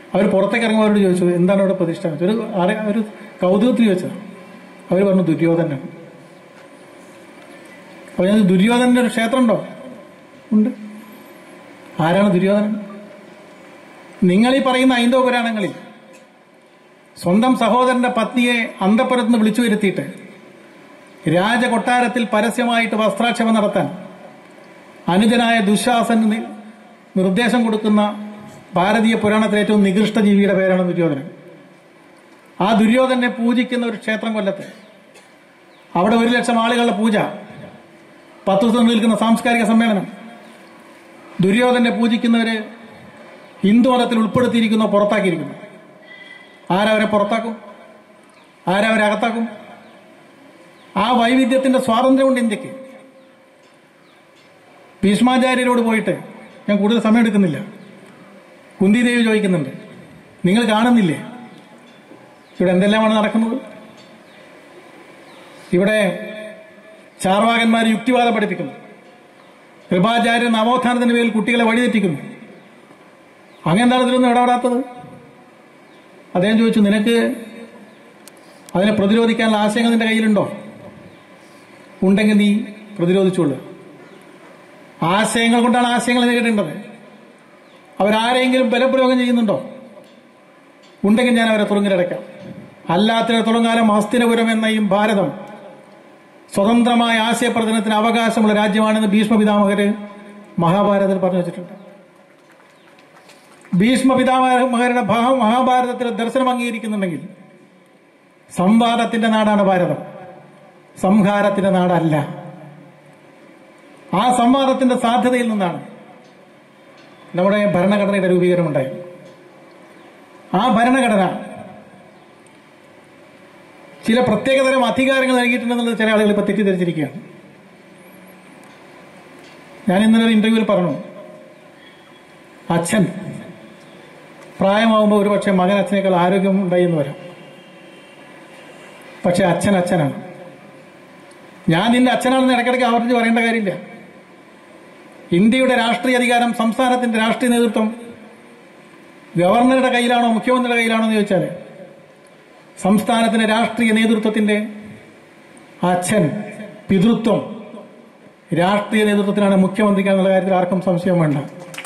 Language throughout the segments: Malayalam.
അവർ പുറത്തേക്ക് ഇറങ്ങുമ്പോൾ അവരോട് ചോദിച്ചു എന്താണ് ഇവിടെ പ്രതിഷ്ഠ എന്ന് ചോദിച്ചു. ഒരു ആരെ- ഒരു കൗതുകത്തിൽ ചോദിച്ചതാണ് അവർ പറഞ്ഞു ദുര്യോധനാണ് അപ്പോൾ ഞാൻ ദുര്യോധനന്റെ ഒരു ക്ഷേത്രം ഉണ്ടോ ഉണ്ട് ആരാണ് ദുര്യോധനൻ നിങ്ങൾ ഈ പറയുന്ന ഐന്ദവ പുരാണങ്ങളിൽ സ്വന്തം സഹോദരന്റെ പത്നിയെ അന്തപ്പുരത്ത് നിന്ന് വിളിച്ചു വരുത്തിയിട്ട് രാജകൊട്ടാരത്തിൽ പരസ്യമായിട്ട് വസ്ത്രാക്ഷേപം നടത്താൻ അനുജനായ ദുശാസൻ നി- നിർദ്ദേശം കൊടുക്കുന്ന ഭാരതീയ പുരാണത്തിലെ ഏറ്റവും നികൃഷ്ട ജീവിയുടെ പേരാണ് ദുര്യോധനൻ ആ ദുര്യോധനെ പൂജിക്കുന്ന ഒരു ക്ഷേത്രം കൊല്ലത്ത് അവിടെ ഒരു ലക്ഷം ആളുകളുടെ പൂജ പത്ത് ദിവസം നിൽക്കുന്ന സാംസ്കാരിക സമ്മേളനം ദുര്യോധനെ പൂജിക്കുന്നവര് ഹിന്ദു മതത്തിൽ ഉൾപ്പെടുത്തിയിരിക്കുന്നു പുറത്താക്കിയിരിക്കുന്നു ആരവരെ പുറത്താക്കും ആരവരെ അകത്താക്കും ആ വൈവിധ്യത്തിന്റെ സ്വാതന്ത്ര്യമുണ്ട് ഇന്ത്യക്ക് ഭീഷ്മാചാര്യരോട് പോയിട്ട് ഞാൻ കൂടുതൽ സമയം എടുക്കുന്നില്ല കുന്തിദേവി ചോദിക്കുന്നുണ്ട് നിങ്ങൾ കാണുന്നില്ലേ ഇവിടെ എന്തെല്ലാമാണ് നടക്കുന്നത് ഇവിടെ ചാർവാകന്മാർ യുക്തിവാദം പഠിപ്പിക്കുന്നു കൃപാചാര്യൻ നവോത്ഥാനത്തിന് പേരിൽ കുട്ടികളെ വഴിതെറ്റിക്കുന്നു അങ്ങെന്താണ് ഇതിലൊന്നും ഇടപെടാത്തത് അദ്ദേഹം ചോദിച്ചു നിനക്ക് അതിനെ പ്രതിരോധിക്കാനുള്ള ആശയങ്ങൾ നിന്റെ കയ്യിലുണ്ടോ ഉണ്ടെങ്കിൽ നീ പ്രതിരോധിച്ചുള്ളൂ ആശയങ്ങൾ കൊണ്ടാണ് ആശയങ്ങൾ നേരിടേണ്ടത് അവരാരെങ്കിലും ബലപ്രയോഗം ചെയ്യുന്നുണ്ടോ ഉണ്ടെങ്കിൽ ഞാൻ അവരെ തുറങ്ങിലടയ്ക്കാം അല്ലാത്തിടത്തോളം കാലം ഹസ്തിനപുരം എന്ന ഈ ഭാരതം സ്വതന്ത്രമായ ആശയപ്രചരണത്തിന് അവകാശമുള്ള രാജ്യമാണെന്ന് ഭീഷ്മ പിതാമഹര് മഹാഭാരതത്തിൽ പറഞ്ഞു വെച്ചിട്ടുണ്ട് ഭീഷ്മ പിതാമഹരുടെ ഭാ- മഹാഭാരതത്തിലെ ദർശനം അംഗീകരിക്കുന്നുണ്ടെങ്കിൽ സംവാദത്തിന്റെ നാടാണ് ഭാരതം സംഹാരത്തിന്റെ നാടല്ല ആ സംവാദത്തിന്റെ സാധ്യതയിൽ നിന്നാണ് നമ്മുടെ ഭരണഘടനയുടെ രൂപീകരണം ഉണ്ടായത് ആ ഭരണഘടന ചില പ്രത്യേകതരം അധികാരങ്ങൾ നൽകിയിട്ടുണ്ടെന്നുള്ളത് ചില ആളുകൾ ഇപ്പൊ തെറ്റിദ്ധരിച്ചിരിക്കുകയാണ് ഞാൻ ഇന്നലെ ഒരു ഇന്റർവ്യൂവിൽ പറഞ്ഞു അച്ഛൻ പ്രായമാകുമ്പോൾ ഒരുപക്ഷെ മകൻ അച്ഛനേക്കാൾ ആരോഗ്യം ഉണ്ടായി എന്ന് വരാം പക്ഷെ അച്ഛൻ അച്ഛനാണ് ഞാൻ നിന്റെ അച്ഛനാണെന്ന് ഇടയ്ക്കിടയ്ക്ക് ആവർത്തിച്ച് പറയേണ്ട കാര്യമില്ല ഇന്ത്യയുടെ രാഷ്ട്രീയ അധികാരം സംസ്ഥാനത്തിന്റെ രാഷ്ട്രീയ നേതൃത്വം ഗവർണറുടെ കയ്യിലാണോ മുഖ്യമന്ത്രിയുടെ കയ്യിലാണോ എന്ന് ചോദിച്ചാൽ സംസ്ഥാനത്തിന്റെ രാഷ്ട്രീയ നേതൃത്വത്തിന്റെ അച്ഛൻ പിതൃത്വം രാഷ്ട്രീയ നേതൃത്വത്തിനാണ് മുഖ്യമന്ത്രിക്കാന്നുള്ള കാര്യത്തിൽ ആർക്കും സംശയം വേണ്ട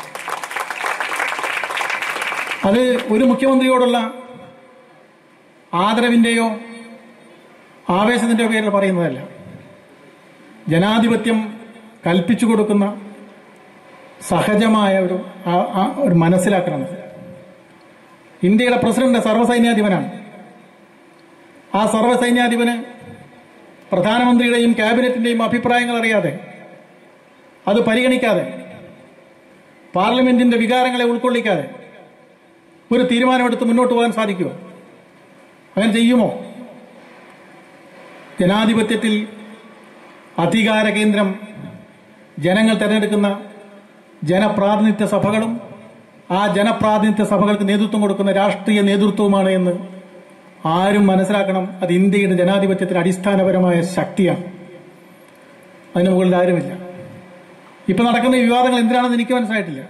അത് ഒരു മുഖ്യമന്ത്രിയോടുള്ള ആദരവിന്റെയോ ആവേശത്തിന്റെയോ പേരിൽ പറയുന്നതല്ല ജനാധിപത്യം കൽപ്പിച്ചു കൊടുക്കുന്ന സഹജമായ ഒരു ആ- ആ ഒരു മനസ്സിലാക്കണം ഇന്ത്യയുടെ പ്രസിഡന്റ് സർവ്വസൈന്യാധിപനാണ് ആ സർവ്വസൈന്യാധിപന് പ്രധാനമന്ത്രിയുടെയും ക്യാബിനറ്റിന്റെയും അഭിപ്രായങ്ങൾ അറിയാതെ അത് പരിഗണിക്കാതെ പാർലമെന്റിന്റെ വികാരങ്ങളെ ഉൾക്കൊള്ളിക്കാതെ ഒരു തീരുമാനമെടുത്ത് മുന്നോട്ട് പോകാൻ സാധിക്കുമോ അങ്ങനെ ചെയ്യുമോ ജനാധിപത്യത്തിൽ അധികാര കേന്ദ്രം ജനങ്ങൾ തെരഞ്ഞെടുക്കുന്ന ജനപ്രാതിനിധ്യ സഭകളും ആ ജനപ്രാതിനിധ്യ സഭകൾക്ക് നേതൃത്വം കൊടുക്കുന്ന രാഷ്ട്രീയ നേതൃത്വവുമാണ് എന്ന് ആരും മനസ്സിലാക്കണം അത് ഇന്ത്യയുടെ ജനാധിപത്യത്തിന് അടിസ്ഥാനപരമായ ശക്തിയാണ് അതിന് മുകളിൽ ആരുമില്ല ഇപ്പൊ നടക്കുന്ന ഈ വിവാദങ്ങൾ എന്തിനാണെന്ന് എനിക്ക് മനസ്സിലായിട്ടില്ല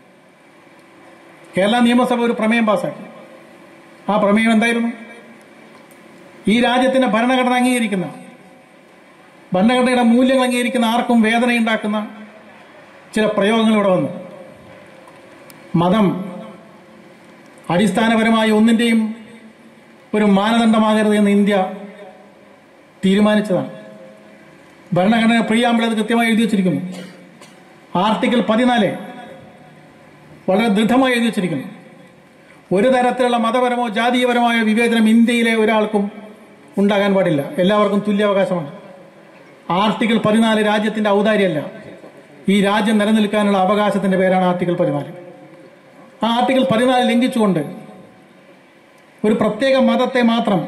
കേരള നിയമസഭ ഒരു പ്രമേയം പാസാക്കി ആ പ്രമേയം എന്തായിരുന്നു ഈ രാജ്യത്തിന്റെ ഭരണഘടന അംഗീകരിക്കുന്ന ഭരണഘടനയുടെ മൂല്യങ്ങൾ അംഗീകരിക്കുന്ന ആർക്കും വേദനയുണ്ടാക്കുന്ന ചില പ്രയോഗങ്ങൾ ഇവിടെ വന്നു മതം അടിസ്ഥാനപരമായി ഒന്നിന്റെയും ഒരു മാനദണ്ഡമാകരുത് എന്ന് ഇന്ത്യ തീരുമാനിച്ചതാണ് ഭരണഘടന പ്രിയാമ്പിൾ അത് കൃത്യമായി എഴുതി വച്ചിരിക്കുന്നു ആർട്ടിക്കിൾ പതിനാല് വളരെ ദൃഢമായി എഴുതി വച്ചിരിക്കുന്നു ഒരു തരത്തിലുള്ള മതപരമോ ജാതീയപരമായ വിവേചനം ഇന്ത്യയിലെ ഒരാൾക്കും ഉണ്ടാകാൻ പാടില്ല എല്ലാവർക്കും തുല്യാവകാശമാണ് ആർട്ടിക്കിൾ പതിനാല് രാജ്യത്തിന്റെ ഔദാര്യമല്ല ഈ രാജ്യം നിലനിൽക്കാനുള്ള അവകാശത്തിന്റെ പേരാണ് ആർട്ടിക്കിൾ പതിനാല് ആ ആർട്ടിക്കിൾ പതിനാല് ലംഘിച്ചുകൊണ്ട് ഒരു പ്രത്യേക മതത്തെ മാത്രം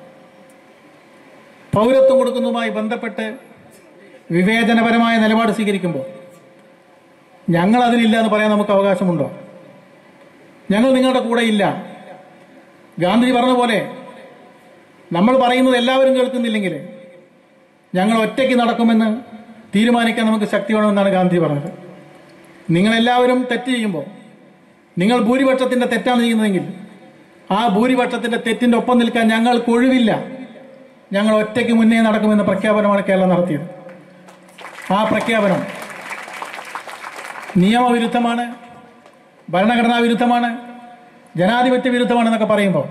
പൗരത്വം കൊടുക്കുന്നതുമായി ബന്ധപ്പെട്ട് വിവേചനപരമായ നിലപാട് സ്വീകരിക്കുമ്പോൾ ഞങ്ങൾ അതിലില്ല എന്ന് പറയാൻ നമുക്ക് അവകാശമുണ്ടോ ഞങ്ങൾ നിങ്ങളുടെ കൂടെ ഇല്ല ഗാന്ധി പറഞ്ഞ പോലെ നമ്മൾ പറയുന്നത് എല്ലാവരും കേൾക്കുന്നില്ലെങ്കിൽ ഞങ്ങൾ ഒറ്റയ്ക്ക് നടക്കുമെന്ന് തീരുമാനിക്കാൻ നമുക്ക് ശക്തി വേണമെന്നാണ് ഗാന്ധി പറഞ്ഞത് നിങ്ങളെല്ലാവരും തെറ്റ് ചെയ്യുമ്പോൾ നിങ്ങൾ ഭൂരിപക്ഷത്തിന്റെ തെറ്റാണ് ചെയ്യുന്നതെങ്കിൽ ആ ഭൂരിപക്ഷത്തിന്റെ തെറ്റിന്റെ ഒപ്പം നിൽക്കാൻ ഞങ്ങൾക്ക് ഒഴിവില്ല ഞങ്ങൾ ഒറ്റയ്ക്ക് മുന്നേ നടക്കുമെന്ന പ്രഖ്യാപനമാണ് കേരളം നടത്തിയത് ആ പ്രഖ്യാപനം നിയമവിരുദ്ധമാണ് ഭരണഘടനാ വിരുദ്ധമാണ് ജനാധിപത്യ വിരുദ്ധമാണെന്നൊക്കെ പറയുമ്പോൾ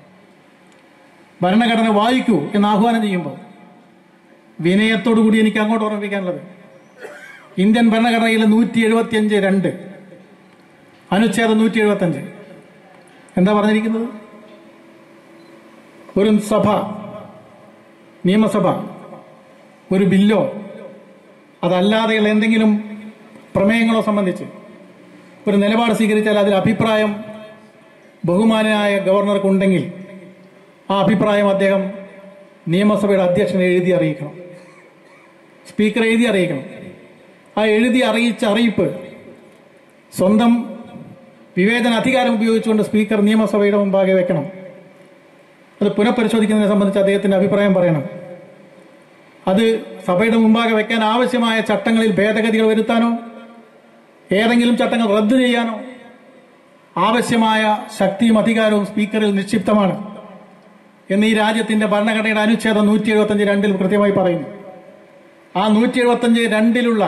ഭരണഘടന വായിക്കൂ എന്ന് ആഹ്വാനം ചെയ്യുമ്പോൾ വിനയത്തോടു കൂടി എനിക്ക് അങ്ങോട്ട് ഓർമ്മിപ്പിക്കാനുള്ളത് ഇന്ത്യൻ ഭരണഘടനയിലെ നൂറ്റി എഴുപത്തിയഞ്ച് രണ്ട് അനുച്ഛേദം നൂറ്റി എഴുപത്തഞ്ച് എന്താ പറഞ്ഞിരിക്കുന്നത് ഒരു സഭ നിയമസഭ ഒരു ബില്ലോ അതല്ലാതെയുള്ള എന്തെങ്കിലും പ്രമേയങ്ങളോ സംബന്ധിച്ച് ഒരു നിലപാട് സ്വീകരിച്ചാൽ അതിൽ അഭിപ്രായം ബഹുമാനായ ഗവർണർക്ക് ഉണ്ടെങ്കിൽ ആ അഭിപ്രായം അദ്ദേഹം നിയമസഭയുടെ അധ്യക്ഷനെ എഴുതി അറിയിക്കണം സ്പീക്കർ എഴുതി അറിയിക്കണം ആ എഴുതി അറിയിച്ച അറിയിപ്പ് സ്വന്തം വിവേചന അധികാരം ഉപയോഗിച്ചുകൊണ്ട് സ്പീക്കർ നിയമസഭയുടെ മുമ്പാകെ വെക്കണം അത് പുനഃപരിശോധിക്കുന്നതിനെ സംബന്ധിച്ച് അദ്ദേഹത്തിന്റെ അഭിപ്രായം പറയണം അത് സഭയുടെ മുമ്പാകെ വെക്കാൻ ആവശ്യമായ ചട്ടങ്ങളിൽ ഭേദഗതികൾ വരുത്താനോ ഏതെങ്കിലും ചട്ടങ്ങൾ റദ്ദു ചെയ്യാനോ ആവശ്യമായ ശക്തിയും അധികാരവും സ്പീക്കറിൽ നിക്ഷിപ്തമാണ് എന്ന് ഈ രാജ്യത്തിന്റെ ഭരണഘടനയുടെ അനുച്ഛേദം നൂറ്റി എഴുപത്തഞ്ച് രണ്ടിൽ കൃത്യമായി പറയുന്നു ആ നൂറ്റി എഴുപത്തഞ്ച് രണ്ടിലുള്ള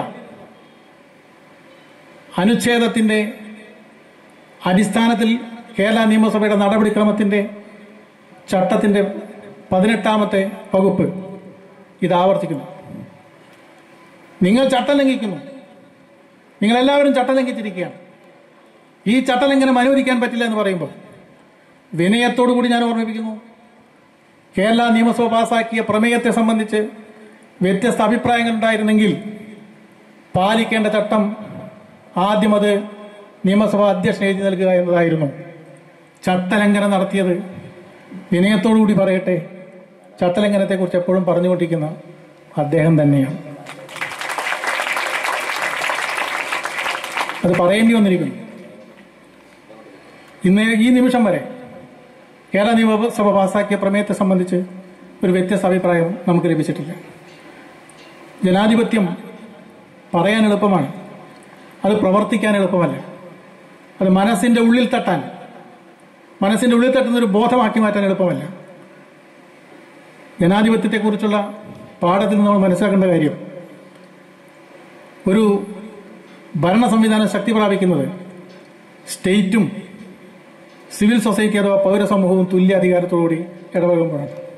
അനുച്ഛേദത്തിന്റെ അടിസ്ഥാനത്തിൽ കേരള നിയമസഭയുടെ നടപടിക്രമത്തിന്റെ ചട്ടത്തിന്റെ പതിനെട്ടാമത്തെ വകുപ്പ് ഇത് ആവർത്തിക്കുന്നു നിങ്ങൾ ചട്ടം ലംഘിക്കുന്നു നിങ്ങളെല്ലാവരും ചട്ടം ലംഘിച്ചിരിക്കുകയാണ് ഈ ചട്ടലംഘനം അനുവദിക്കാൻ പറ്റില്ല എന്ന് പറയുമ്പോൾ വിനയത്തോടു കൂടി ഞാൻ ഓർമ്മിപ്പിക്കുന്നു കേരള നിയമസഭ പാസാക്കിയ പ്രമേയത്തെ സംബന്ധിച്ച് വ്യത്യസ്ത അഭിപ്രായങ്ങൾ ഉണ്ടായിരുന്നെങ്കിൽ പാലിക്കേണ്ട ചട്ടം ആദ്യം അത് നിയമസഭാ അധ്യക്ഷൻ എഴുതി നൽകുക എന്നതായിരുന്നു ചട്ടലംഘനം നടത്തിയത് വിനയത്തോടു കൂടി പറയട്ടെ ചട്ടലംഘനത്തെക്കുറിച്ച് എപ്പോഴും പറഞ്ഞുകൊണ്ടിരിക്കുന്ന അദ്ദേഹം തന്നെയാണ് അത് പറയേണ്ടി വന്നിരിക്കുന്നു ഇന്ന് ഈ നിമിഷം വരെ കേരള നിയമസഭ പാസാക്കിയ പ്രമേയത്തെ സംബന്ധിച്ച് ഒരു വ്യത്യസ്ത അഭിപ്രായം നമുക്ക് ലഭിച്ചിട്ടില്ല ജനാധിപത്യം പറയാൻ എളുപ്പമാണ് അത് പ്രവർത്തിക്കാൻ എളുപ്പമല്ല അത് മനസ്സിന്റെ ഉള്ളിൽ തട്ടാൻ മനസ്സിന്റെ ഉള്ളിൽ തട്ടുന്ന ഒരു ബോധമാക്കി മാറ്റാൻ എളുപ്പമല്ല ജനാധിപത്യത്തെക്കുറിച്ചുള്ള പാഠത്തിൽ നിന്ന് നമ്മൾ മനസ്സിലാക്കേണ്ട കാര്യം ഒരു ഭരണ സംവിധാനം ശക്തി പ്രാപിക്കുന്നത് സ്റ്റേറ്റും സിവിൽ സൊസൈറ്റി അഥവാ പൗരസമൂഹവും തുല്യ അധികാരത്തോടുകൂടി ഇടപെടുമ്പോഴാണ്